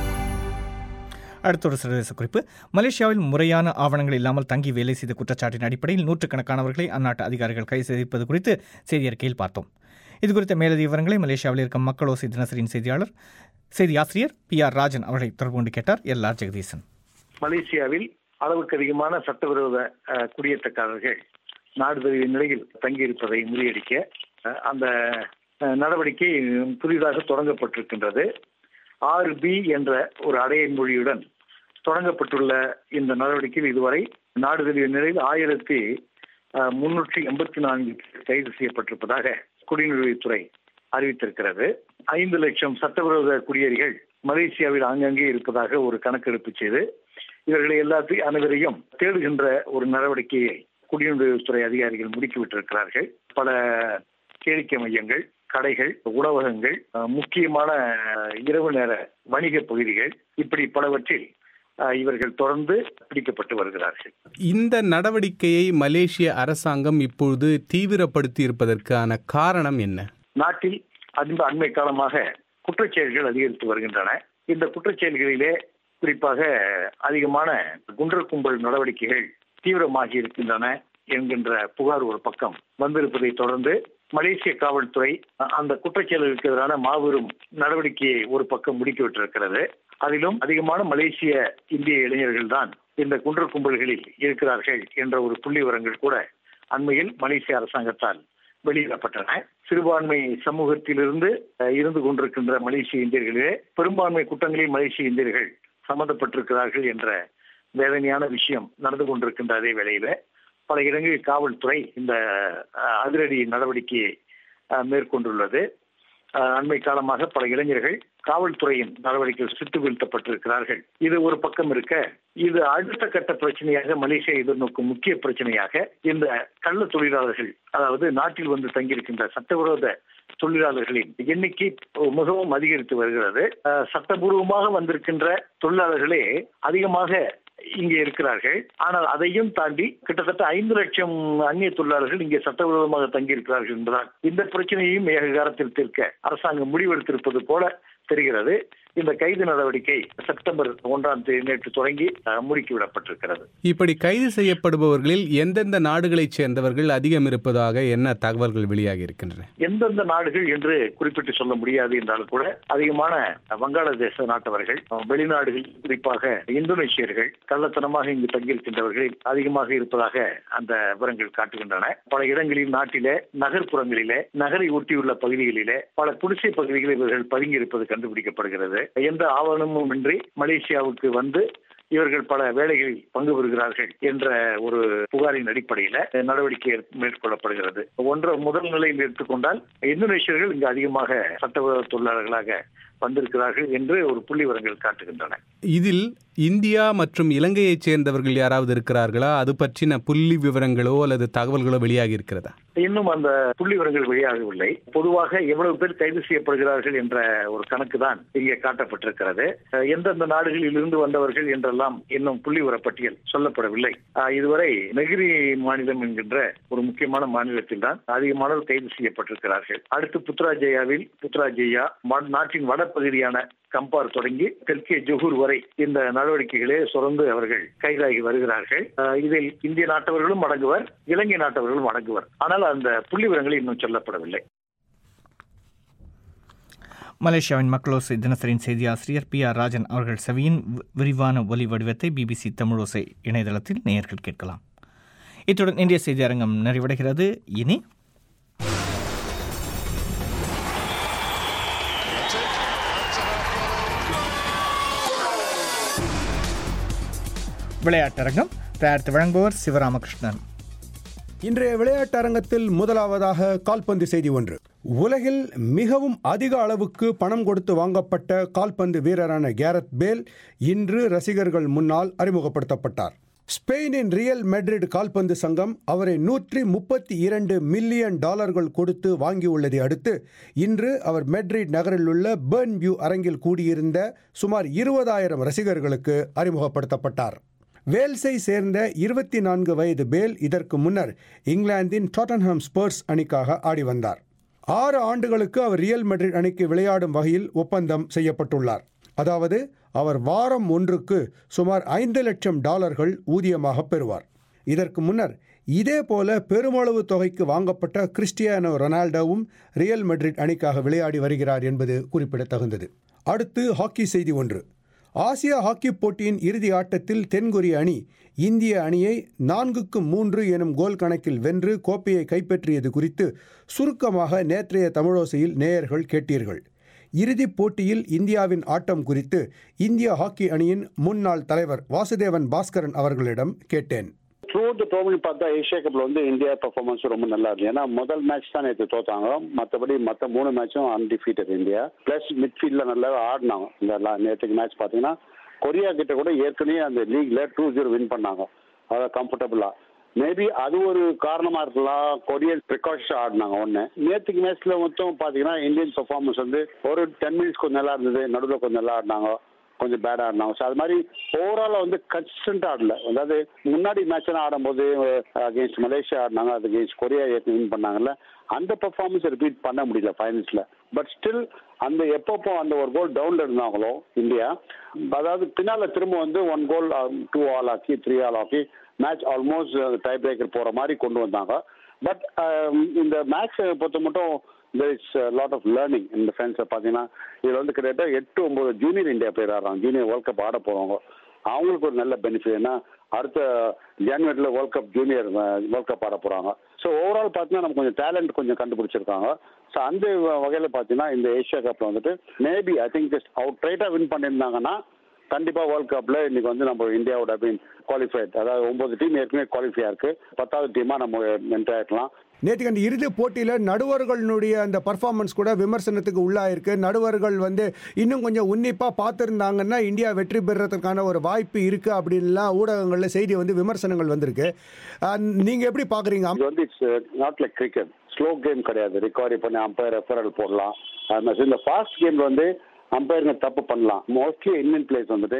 அடுத்த ஒரு சர்வதேச குறிப்பு மலேசியாவில் முறையான ஆவணங்கள் இல்லாமல் தங்கி வேலை செய்த குற்றச்சாட்டின் அடிப்படையில் நூற்றுக்கணக்கானவர்களை அந்நாட்டு அதிகாரிகள் கைது செய்திருப்பது குறித்து செய்தி அறிக்கையில் பார்த்தோம் இது குறித்த மேலதிக விவரங்களை மலேசியாவில் இருக்கும் மக்களோசை தினசரியின் செய்தியாளர் செய்தி ஆசிரியர் பி ஆர் ராஜன் அவர்களை தொடர்பு கொண்டு கேட்டார் எல் ஆர் ஜெகதீசன் மலேசியாவில் அளவுக்கு அதிகமான சட்டவிரோத அஹ், குடியேற்றக்காரர்கள் நாடு தழுவிய நிலையில் தங்கியிருப்பதை முறியடிக்க அஹ், அந்த அஹ், நடவடிக்கை புதிதாக தொடங்கப்பட்டிருக்கின்றது ஆறு பி என்ற ஒரு அடைய மொழியுடன் தொடங்கப்பட்டுள்ள இந்த நடவடிக்கையில் இதுவரை நாடு தழுவிய நிலையில் ஆயிரத்தி அஹ், முன்னூற்றி எண்பத்தி நான்கு கைது செய்யப்பட்டிருப்பதாக குடிநுழைவுத்துறை அறிவித்திருக்கிறது ஐந்து லட்சம் சட்டவிரோத குடியேறிகள் மலேசியாவில் ஆங்காங்கே இருப்பதாக ஒரு கணக்கெடுப்பு செய்து இவர்களை எல்லாத்தையும் அனைவரையும் தேடுகின்ற ஒரு நடவடிக்கையை குடிநுழைவுத்துறை அதிகாரிகள் முடுக்கிவிட்டிருக்கிறார்கள் பல கேளிக்கை மையங்கள் கடைகள் உணவகங்கள் அஹ், முக்கியமான அஹ், இரவு நேர வணிக பகுதிகள் இப்படி பலவற்றில் அஹ், இவர்கள் தொடர்ந்து பிடிக்கப்பட்டு வருகிறார்கள் இந்த நடவடிக்கையை மலேசிய அரசாங்கம் இப்பொழுது தீவிரப்படுத்தி இருப்பதற்கான காரணம் என்ன நாட்டில் அந்த அண்மை காலமாக குற்றச்செயல்கள் அதிகரித்து வருகின்றன இந்த குற்றச்செயல்களிலே குறிப்பாக அதிகமான குண்டர் கும்பல் நடவடிக்கைகள் தீவிரமாகி இருக்கின்றன என்கின்ற புகார் ஒரு பக்கம் வந்திருப்பதை தொடர்ந்து மலேசிய காவல்துறை அ- அந்த குற்றச்செயல்களுக்கு எதிரான மாபெரும் நடவடிக்கையை ஒரு பக்கம் முடுக்கிவிட்டிருக்கிறது அதிலும் அதிகமான மலேசிய இந்திய இளைஞர்கள் தான் இந்த குண்டர் கும்பல்களில் இருக்கிறார்கள் என்ற ஒரு புள்ளி விவரங்கள் கூட அண்மையில் மலேசிய அரசாங்கத்தால் வெளியிடப்பட்டன சிறுபான்மை சமூகத்திலிருந்து அஹ், இருந்து கொண்டிருக்கின்ற மலேசிய இந்தியர்களிலே பெரும்பான்மை குற்றங்களில் மலேசிய இந்தியர்கள் சம்பந்தப்பட்டிருக்கிறார்கள் என்ற வேதனையான விஷயம் நடந்து கொண்டிருக்கின்ற அதே வேளையில பல இடங்களில் காவல்துறை இந்த அஹ், அதிரடி நடவடிக்கையை அஹ், மேற்கொண்டுள்ளது அஹ், அண்மை காலமாக பல இளைஞர்கள் காவல்துறையின் நடவடிக்கைகள் சுட்டு வீழ்த்தப்பட்டிருக்கிறார்கள் இது ஒரு பக்கம் இருக்க இது அடுத்த கட்ட பிரச்சனையாக மலேசியா எதிர்நோக்கும் முக்கிய பிரச்சனையாக இந்த கள்ள தொழிலாளர்கள் அதாவது நாட்டில் வந்து தங்கியிருக்கின்ற சட்டவிரோத தொழிலாளர்களின் எண்ணிக்கை மிகவும் அதிகரித்து வருகிறது அஹ், சட்டபூர்வமாக வந்திருக்கின்ற தொழிலாளர்களே அதிகமாக இங்கே இருக்கிறார்கள் ஆனால் அதையும் தாண்டி கிட்டத்தட்ட ஐந்து லட்சம் அந்நிய தொழிலாளர்கள் இங்கே சட்டவிரோதமாக தங்கியிருக்கிறார்கள் என்பதால் இந்த பிரச்சனையையும் ஏக காலத்தில் தீர்க்க அரசாங்கம் முடிவெடுத்திருப்பது போல தெரிகிறது இந்த கைது நடவடிக்கை செப்டம்பர் ஒன்றாம் தேதி நேற்று தொடங்கி அஹ், முடுக்கிவிடப்பட்டிருக்கிறது இப்படி கைது செய்யப்படுபவர்களில் எந்தெந்த நாடுகளைச் சேர்ந்தவர்கள் அதிகம் இருப்பதாக என்ன தகவல்கள் வெளியாகி இருக்கின்றன எந்தெந்த நாடுகள் என்று குறிப்பிட்டு சொல்ல முடியாது என்றாலும் கூட அதிகமான வங்காளதேச நாட்டவர்கள் வெளிநாடுகள் குறிப்பாக இந்தோனேஷியர்கள் கள்ளத்தனமாக இங்கு தங்கியிருக்கின்றவர்கள் அதிகமாக இருப்பதாக அந்த விவரங்கள் காட்டுகின்றன பல இடங்களில் நாட்டிலே நகர்ப்புறங்களிலே நகரை ஒட்டியுள்ள பகுதிகளிலே பல குடிசை பகுதிகளில் இவர்கள் பதுங்கியிருப்பது கண்டுபிடிக்கப்படுகிறது எந்த ஆவணமும் இன்றி மலேசியாவுக்கு வந்து இவர்கள் பல வேலைகளில் பங்கு பெறுகிறார்கள் என்ற ஒரு புகாரின் அடிப்படையில நடவடிக்கை மேற்கொள்ளப்படுகிறது ஒன்று முதல் நிலையில் எடுத்துக்கொண்டால் இந்தோனேஷியர்கள் இங்கு அதிகமாக சட்டவிரோத தொழிலாளர்களாக வந்திருக்கிறார்கள் என்று ஒரு புள்ளி விவரங்கள் காட்டுகின்றன இதில் இந்தியா மற்றும் இலங்கையைச் சேர்ந்தவர்கள் யாராவது இருக்கிறார்களா அது பற்றின புள்ளி விவரங்களோ அல்லது தகவல்களோ வெளியாகி இருக்கிறதா இன்னும் அந்த புள்ளி விவரங்கள் வெளியாகவில்லை பொதுவாக எவ்வளவு பேர் கைது செய்யப்படுகிறார்கள் என்ற ஒரு கணக்கு தான் இங்கே காட்டப்பட்டிருக்கிறது அஹ் எந்தெந்த நாடுகளில் இருந்து வந்தவர்கள் என்றெல்லாம் இன்னும் புள்ளி விவர பட்டியல் சொல்லப்படவில்லை அஹ் இதுவரை நெகிரி மாநிலம் என்கின்ற ஒரு முக்கியமான மாநிலத்தில் தான் அதிகமானோர் கைது செய்யப்பட்டிருக்கிறார்கள் அடுத்து புத்ராஜயாவில் புத்ராஜயா வட- நாட்டின் வடபகுதியான கம்பார் தொடங்கி தெற்கே ஜொஹூர் வரை இந்த நடவடிக்கைகளே தொடர்ந்து அவர்கள் கைதாகி வருகிறார்கள் அஹ் இதில் இந்திய நாட்டவர்களும் அடங்குவர் இலங்கை நாட்டவர்களும் அடங்குவர் ஆனால் அந்த புள்ளி விவரங்கள் இன்னும் சொல்லப்படவில்லை மலேசியாவின் மக்களோசை தினசரியின் செய்தி ஆசிரியர் பி ஆர் ராஜன் அவர்கள் செவியின் வி- விரிவான ஒலி வடிவத்தை பிபிசி தமிழோசை இணையதளத்தில் நேயர்கள் கேட்கலாம் இத்துடன் இந்திய செய்தி அரங்கம் நிறைவடைகிறது இனி விளையாட்டரங்கம் தயாரித்து வழங்குபவர் சிவராமகிருஷ்ணன் இன்றைய விளையாட்டு அரங்கத்தில் முதலாவதாக கால்பந்து செய்தி ஒன்று உலகில் மிகவும் அதிக அளவுக்கு பணம் கொடுத்து வாங்கப்பட்ட கால்பந்து வீரரான கேரத் பேல் இன்று ரசிகர்கள் முன்னால் அறிமுகப்படுத்தப்பட்டார் ஸ்பெயினின் ரியல் மெட்ரிட் கால்பந்து சங்கம் அவரை நூற்றி முப்பத்தி இரண்டு மில்லியன் டாலர்கள் கொடுத்து வாங்கியுள்ளதை அடுத்து இன்று அவர் மெட்ரிட் நகரில் உள்ள பேர்ன் வியூ அரங்கில் கூடியிருந்த சுமார் இருபதாயிரம் ரசிகர்களுக்கு அறிமுகப்படுத்தப்பட்டார் வேல்ஸை சேர்ந்த இருபத்தி நான்கு வயது பேல் இதற்கு முன்னர் இங்கிலாந்தின் டாட்டன்ஹாம் ஸ்பர்ஸ் அணிக்காக ஆடி வந்தார் ஆறு ஆண்டுகளுக்கு அவர் ரியல் மெட்ரிட் அணிக்கு விளையாடும் வகையில் ஒப்பந்தம் செய்யப்பட்டுள்ளார் அதாவது அவர் வாரம் ஒன்றுக்கு சுமார் ஐந்து லட்சம் டாலர்கள் ஊதியமாக பெறுவார் இதற்கு முன்னர் இதே போல பெருமளவு தொகைக்கு வாங்கப்பட்ட கிறிஸ்டியானோ ரொனால்டோவும் ரியல் மெட்ரிட் அணிக்காக விளையாடி வருகிறார் என்பது குறிப்பிடத்தகுந்தது அடுத்து ஹாக்கி செய்தி ஒன்று ஆசியா ஹாக்கி போட்டியின் இறுதி ஆட்டத்தில் தென்கொரிய அணி இந்திய அணியை நான்குக்கு மூன்று எனும் கோல் கணக்கில் வென்று கோப்பையை கைப்பற்றியது குறித்து சுருக்கமாக நேற்றைய தமிழோசையில் நேயர்கள் கேட்டீர்கள் இறுதிப் போட்டியில் இந்தியாவின் ஆட்டம் குறித்து இந்திய ஹாக்கி அணியின் முன்னாள் தலைவர் வாசுதேவன் பாஸ்கரன் அவர்களிடம் கேட்டேன் த்ரூ த டோர்னமெண்ட் பார்த்தா ஏஷியா கப்ல வந்து இந்தியா பெர்ஃபார்மன்ஸ் ரொம்ப நல்லா இருந்தது ஏன்னா முதல் மேட்ச் தான் நேற்று தோத்தாங்க மற்றபடி மற்ற மூணு மேட்சும் அன்டிஃபீட்டட் இந்தியா பிளஸ் மிட்ஃபீல்ட்ல நல்லா ஆடினாங்க இந்த லா- நேற்றுக்கு மேட்ச் பார்த்தீங்கன்னா கொரியா கிட்ட கூட ஏற்கனவே அந்த லீக்ல டூ ஜீரோ வின் பண்ணாங்க அதாவது கம்ஃபர்டபுளா மேபி அது ஒரு காரணமா இருக்கலாம் கொரியன் ப்ரிகாஷன் ஆடினாங்க ஒன்று நேற்றுக்கு மேட்ச்ல மொத்தம் பார்த்தீங்கன்னா இந்தியன் பெர்ஃபார்மன்ஸ் வந்து ஒரு டென் மினிட்ஸ் கொஞ்சம் நல்லா இருந்தது நடுவில் கொஞ்சம் நல்லா ஆடினாங்க கொஞ்சம் பேடாக ஆடினாங்க ஸோ அது மாதிரி ஓவராலாக வந்து கன்சிஸ்டன்ட் ஆடல அதாவது முன்னாடி மேட்ச் ஆடும்போது அகேன்ஸ்ட் மலேசியா ஆடினாங்க அது அகேன்ஸ்ட் கொரியா ஏற்கனவே வின் பண்ணாங்கல்ல அந்த பெர்ஃபார்மன்ஸ் ரிப்பீட் பண்ண முடியல ஃபைனல்ஸில் பட் ஸ்டில் அந்த எப்பப்போ அந்த ஒரு கோல் டவுன்ல இருந்தாங்களோ இந்தியா அதாவது பின்னால திரும்ப வந்து ஒன் கோல் டூ ஆல் ஆக்கி த்ரீ ஆல் ஆக்கி மேட்ச் ஆல்மோஸ்ட் டை பிரேக்கர் போற மாதிரி கொண்டு வந்தாங்க பட் இந்த மேட்ச் பொறுத்த மட்டும் there is lot of learning இந்த ஃப்ரெண்ட்ஸை பார்த்தீங்கன்னா இதில் வந்து கிட்டத்தட்ட எட்டு ஒன்பது ஜூனியர் இந்தியா பிளேயர் ஆடுறாங்க ஜூனியர் வேர்ல்ட் கப் ஆட போவாங்க அவங்களுக்கு ஒரு நல்ல பெனிஃபிட் ஏன்னா அடுத்த ஜான்வரியில் world cup junior world cup ஆட போகிறாங்க ஸோ ஓவரால் பார்த்தீங்கன்னா நம்ம கொஞ்சம் டேலண்ட் கொஞ்சம் கண்டுபிடிச்சிருக்காங்க ஸோ அந்த வகையில் பார்த்தீங்கன்னா இந்த ஏஷியா கப்பில் வந்துட்டு maybe I think just out ரைட்டாக வின் பண்ணியிருந்தாங்கன்னா கண்டிப்பாக வேர்ல்ட் கப்பில் இன்னைக்கு வந்து நம்ம இந்தியாவோட மீன் குவாலிஃபைட் அதாவது ஒன்பது டீம் ஏற்கனவே குவாலிஃபை இருக்கு பத்தாவது டீமாக நம்ம என்ட்ரி ஆகிக்கலாம் நேற்றுக்கு அந்த இறுதி போட்டியில் நடுவர்களுடைய அந்த பர்ஃபார்மன்ஸ் கூட விமர்சனத்துக்கு உள்ளாயிருக்கு நடுவர்கள் வந்து இன்னும் கொஞ்சம் உன்னிப்பாக பார்த்துருந்தாங்கன்னா இந்தியா வெற்றி பெறுறதுக்கான ஒரு வாய்ப்பு இருக்கு அப்படின்லாம் ஊடகங்களில் செய்தி வந்து விமர்சனங்கள் வந்திருக்கு நீங்கள் எப்படி பார்க்குறீங்க இது வந்து it's not like cricket slow game கிடையாது ரெக்கார்டி பண்ணி அம்பையர் ரெஃபரல் போடலாம் அது மாதிரி இந்த ஃபாஸ்ட் கேம்ல வந்து அம்பையருங்க தப்பு பண்ணலாம் மோஸ்ட்லி இந்தியன் பிளேஸ் வந்துட்டு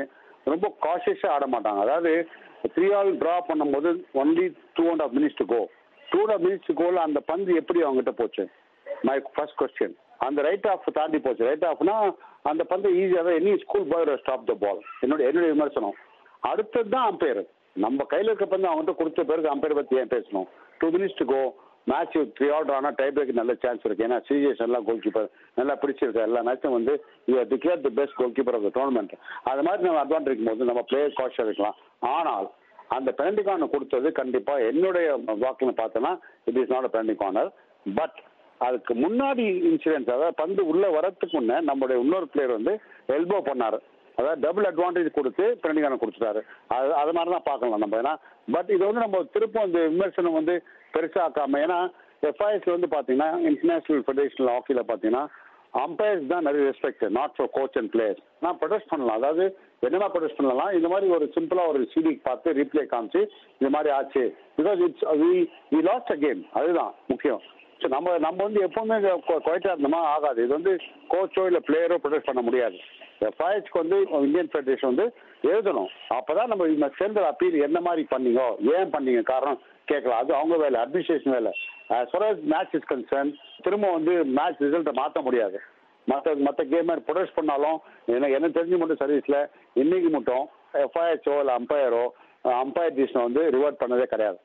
ரொம்ப காஷியஸா ஆட மாட்டாங்க அதாவது த்ரீ ஆல் டிரா பண்ணும்போது only two and half minutes to go two and half minutes கோல அந்த பந்து எப்படி அவங்ககிட்ட போச்சு மை ஃபர்ஸ்ட் கொஸ்டின் அந்த ரைட் ஆஃப் தாண்டி போச்சு ரைட் ஆஃப்னா அந்த பந்து ஈஸியாக any school boy stop the ball என்னுடைய என்னுடைய விமர்சனம் அடுத்தது தான் அம்பையர் நம்ம கையில் இருக்க பந்து அவங்ககிட்ட கொடுத்த பிறகு அம்பையர் பற்றி ஏன் பேசணும் two minutes to go match three order ஆனால் டை பிரேக் நல்ல சான்ஸ் இருக்கு ஏன்னா சிஜிஎஸ் எல்லாம் கோல் கீப்பர் நல்லா பிடிச்சிருக்கு எல்லா மேட்சும் வந்து declare the best goalkeeper of the tournament அது மாதிரி நம்ம அட்வான்டேஜ் இருக்கும் போது நம்ம பிளேயர் காஷ் இருக்கலாம் ஆனால் அந்த பெனல்டி கார்னர் கொடுத்தது கண்டிப்பா என்னுடைய வாக்கில் பார்த்தோன்னா it is not a penalty corner but அதுக்கு முன்னாடி இன்சிடென்ட் அதாவது பந்து உள்ள வரத்துக்கு முன்னே நம்மளுடைய இன்னொரு பிளேயர் வந்து எல்போ பண்ணாரு அதாவது டபுள் அட்வான்டேஜ் கொடுத்து பெனல்டி கார்னர் கொடுத்துட்டாரு அது அது மாதிரி தான் பார்க்கலாம் நம்ம ஏன்னா பட் இது வந்து நம்ம திருப்பம் இந்த விமர்சனம் வந்து பெருசாக்காம ஏன்னா எஃப்ஐஎஸ்ல வந்து பார்த்தீங்கன்னா இன்டர்நேஷனல் ஃபெடரேஷனல் ஹாக்கியில் பார்த்தீங்கன்னா அம்பையர்ஸ் தான் நிறைய respect not for coach and players நான் ப்ரொடெஸ்ட் பண்ணலாம் அதாவது என்னமா ப்ரொடெஸ்ட் பண்ணலாம் இந்த மாதிரி ஒரு சிம்பிளா ஒரு சிடி பார்த்து ரீப்ளே காமிச்சு இந்த மாதிரி ஆச்சு because it's we lost a game அதுதான் முக்கியம் ஸோ நம்ம நம்ம வந்து எப்பவுமே குவைட்டா இருந்தோமா ஆகாது இது வந்து கோச்சோ இல்லை பிளேயரோ ப்ரொடெக்ட் பண்ண முடியாது எஃப்ஐஹெச்க்கு வந்து இந்தியன் ஃபெடரேஷன் வந்து எழுதணும் அப்பதான் நம்ம சேர்ந்த அப்பீல் என்ன மாதிரி பண்ணீங்க ஏன் பண்ணீங்க காரணம் கேட்கலாம் அது அவங்க வேலை அட்மினிஸ்ட்ரேஷன் வேலை மேட்ச் இஸ் கன்சர்ன் திரும்ப வந்து மேட்ச் ரிசல்ட்டை மாற்ற முடியாது மற்ற மற்ற கேமர் ப்ரொடெஸ்ட் பண்ணாலும் எனக்கு என்ன தெரிஞ்சு மட்டும் சர்வீஸில் இன்னைக்கு மட்டும் எஃப்ஐஹெச்ஓ இல்லை அம்பையரோ அம்பையர் டிசிஷனை வந்து ரிவர்ட் பண்ணதே கிடையாது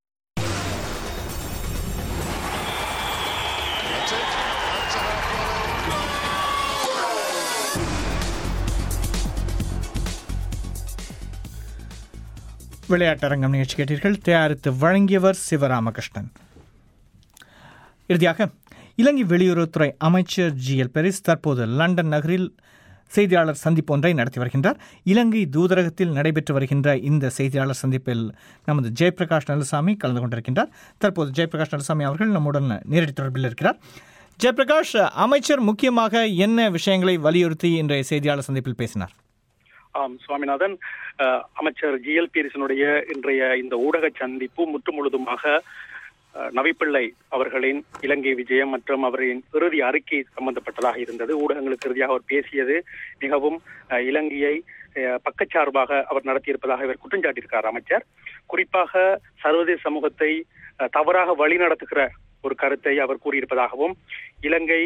விளையாட்டரங்கம் நிகழ்ச்சி கேட்டீர்கள் தயாரித்து வழங்கியவர் சிவராமகிருஷ்ணன் இறுதியாக இலங்கை வெளியுறவுத்துறை அமைச்சர் ஜி எல் பெரிஸ் தற்போது லண்டன் நகரில் செய்தியாளர் சந்திப்பு ஒன்றை நடத்தி வருகின்றார் இலங்கை தூதரகத்தில் நடைபெற்று வருகின்ற இந்த செய்தியாளர் சந்திப்பில் நமது ஜெயபிரகாஷ் நல்லசாமி கலந்து கொண்டிருக்கின்றார் தற்போது ஜெயபிரகாஷ் நல்லசாமி அவர்கள் நம்முடன் நேரடி தொடர்பில் இருக்கிறார் ஜெயபிரகாஷ் அமைச்சர் முக்கியமாக என்ன விஷயங்களை வலியுறுத்தி இன்றைய செய்தியாளர் சந்திப்பில் பேசினார் ஆம் சுவாமிநாதன் அமைச்சர் ஜி எல் பீரிசனுடைய இன்றைய இந்த ஊடக சந்திப்பு முற்று முழுதுமாக நவிப்பிள்ளை அவர்களின் இலங்கை விஜயம் மற்றும் அவரின் இறுதி அறிக்கை சம்பந்தப்பட்டதாக இருந்தது ஊடகங்களுக்கு இறுதியாக அவர் பேசியது மிகவும் இலங்கையை பக்கச்சார்பாக அவர் நடத்தியிருப்பதாக இவர் குற்றம் சாட்டியிருக்கிறார் அமைச்சர் குறிப்பாக சர்வதேச சமூகத்தை தவறாக வழிநடத்துகிற ஒரு கருத்தை அவர் கூறியிருப்பதாகவும் இலங்கை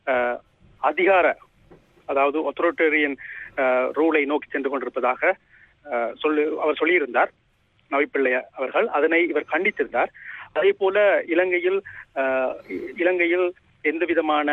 அதிகார அதாவது ஒத்தரோட்டேரியன் ரூலை நோக்கி சென்று கொண்டிருப்பதாக சொல்லி அவர் சொல்லியிருந்தார் நவிப்பிள்ளை அவர்கள் அதனை இவர் கண்டித்திருந்தார் அதே போல இலங்கையில் இலங்கையில் எந்த விதமான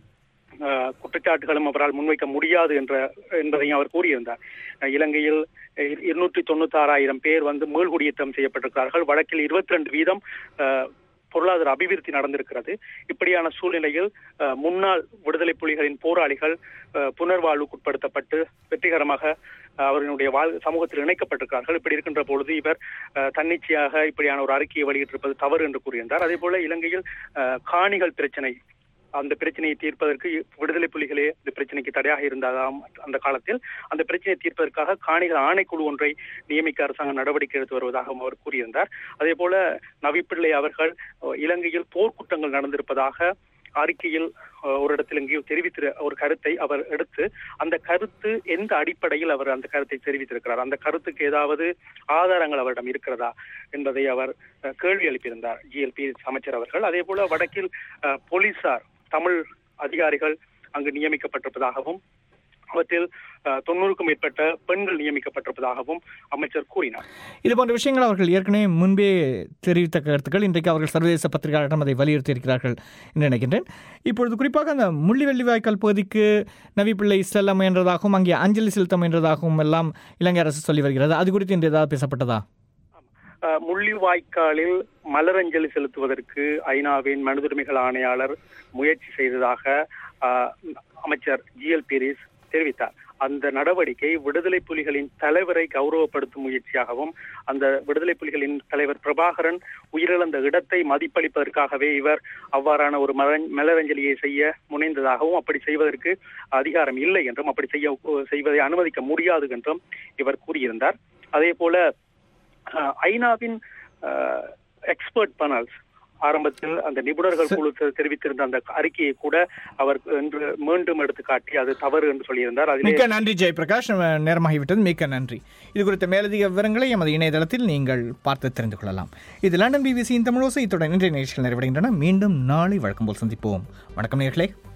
குற்றச்சாட்டுகளும் அவரால் முன்வைக்க முடியாது என்ற என்பதையும் அவர் கூறியிருந்தார் இலங்கையில் இருநூற்றி தொண்ணூத்தி ஆறாயிரம் பேர் வந்து மீள்குடியேற்றம் செய்யப்பட்டிருக்கிறார்கள் வழக்கில் இருபத்தி ரெண்டு வீதம் பொருளாதார அபிவிருத்தி நடந்திருக்கிறது இப்படியான சூழ்நிலையில் முன்னாள் விடுதலை புலிகளின் போராளிகள் புனர்வாழ்வுக்குட்படுத்தப்பட்டு வெற்றிகரமாக அவர்களுடைய வாழ் சமூகத்தில் இணைக்கப்பட்டிருக்கிறார்கள் இப்படி இருக்கின்ற பொழுது இவர் தன்னிச்சையாக இப்படியான ஒரு அறிக்கையை வெளியிட்டிருப்பது தவறு என்று கூறியிருந்தார் அதே போல இலங்கையில் காணிகள் பிரச்சனை அந்த பிரச்சனையை தீர்ப்பதற்கு விடுதலை புலிகளே இந்த பிரச்சனைக்கு தடையாக இருந்ததாம் அந்த காலத்தில் அந்த பிரச்சனையை தீர்ப்பதற்காக காணிகள் ஆணைக்குழு ஒன்றை நியமிக்க அரசாங்கம் நடவடிக்கை எடுத்து வருவதாகவும் அவர் கூறியிருந்தார் அதே போல நவிப்பிள்ளை அவர்கள் இலங்கையில் போர்க்குற்றங்கள் நடந்திருப்பதாக அறிக்கையில் ஒரு இடத்தில் எங்கேயோ தெரிவித்த ஒரு கருத்தை அவர் எடுத்து அந்த கருத்து எந்த அடிப்படையில் அவர் அந்த கருத்தை தெரிவித்திருக்கிறார் அந்த கருத்துக்கு ஏதாவது ஆதாரங்கள் அவரிடம் இருக்கிறதா என்பதை அவர் கேள்வி எழுப்பியிருந்தார் ஜிஎல்பி அமைச்சர் அவர்கள் அதே போல வடக்கில் போலீசார் தமிழ் அதிகாரிகள் அங்கு நியமிக்கப்பட்டிருப்பதாகவும் அவற்றில் தொண்ணூறுக்கும் மேற்பட்ட பெண்கள் நியமிக்கப்பட்டிருப்பதாகவும் அமைச்சர் கூறினார் இது போன்ற விஷயங்கள் அவர்கள் ஏற்கனவே முன்பே தெரிவித்த கருத்துக்கள் இன்றைக்கு அவர்கள் சர்வதேச பத்திரிகையாளரிடம் அதை வலியுறுத்தி இருக்கிறார்கள் என்று நினைக்கின்றேன் இப்பொழுது குறிப்பாக அந்த முள்ளிவெள்ளி வாய்க்கால் பகுதிக்கு நவிப்பிள்ளை செல்ல முயன்றதாகவும் அங்கே அஞ்சலி செலுத்த முயன்றதாகவும் எல்லாம் இலங்கை அரசு சொல்லி வருகிறது அது குறித்து இன்று ஏதாவது பேசப்பட்டதா முள்ளிவாய்க்காலில் மலரஞ்சலி செலுத்துவதற்கு ஐநாவின் மனிதுரிமைகள் ஆணையாளர் முயற்சி செய்ததாக அமைச்சர் ஜி எல் பீரிஸ் தெரிவித்தார் அந்த நடவடிக்கை விடுதலை புலிகளின் தலைவரை கௌரவப்படுத்தும் முயற்சியாகவும் அந்த விடுதலை புலிகளின் தலைவர் பிரபாகரன் உயிரிழந்த இடத்தை மதிப்பளிப்பதற்காகவே இவர் அவ்வாறான ஒரு மலரஞ்சலியை செய்ய முனைந்ததாகவும் அப்படி செய்வதற்கு அதிகாரம் இல்லை என்றும் அப்படி செய்ய செய்வதை அனுமதிக்க முடியாது என்றும் இவர் கூறியிருந்தார் அதே போல ஐநாவின் எக்ஸ்பர்ட் பனல்ஸ் ஆரம்பத்தில் அந்த நிபுணர்கள் குழு தெ- தெரிவித்திருந்த அந்த அறிக்கையை கூட அவர் இன்று மீண்டும் எடுத்து காட்டி அது தவறு என்று சொல்லியிருந்தார் அதிலே மிக்க நன்றி ஜெயபிரகாஷ் நம்ம நேரமாகிவிட்டது மிக்க நன்றி இது குறித்த மேலதிக விவரங்களை எமது இணையதளத்தில் நீங்கள் பார்த்து தெரிந்து கொள்ளலாம் இது லண்டன் பிபிசியின் தமிழோசை இத்துடன் இன்றைய நிகழ்ச்சிகள் நிறைவடைகின்றன மீண்டும் நாளை வழக்கம் போல் சந்திப்போம் வணக்கம் நேர்களே